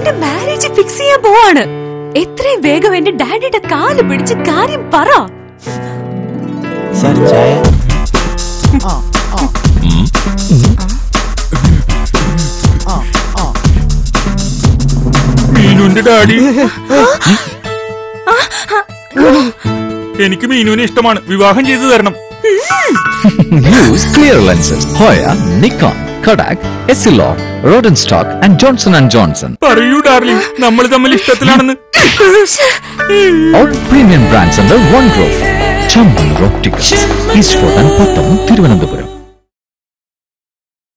എന്റെ marriage fix ചെയ്യാൻ പോവാണ് എത്രയും വേഗം എന്റെ ഡാഡിയുടെ കാല് പിടിച്ച് കാര്യം പറ സാർ ചായ മീനുന്റെ ഡാഡി എനിക്ക് മീനുവിനെ ഇഷ്ടമാണ് വിവാഹം ചെയ്തു തരണം Use clear lenses. Hoya, Nikon, Kodak, Essilor, Rodenstock, and Johnson and Johnson. പറയൂ ഡാർലിംഗ് നമ്മൾ തമ്മിൽ ഇഷ്ടത്തിലാണെന്ന് All premium brands under one roof. Chamban Optics, Eastford and Pattam, Thiruvananthapuram.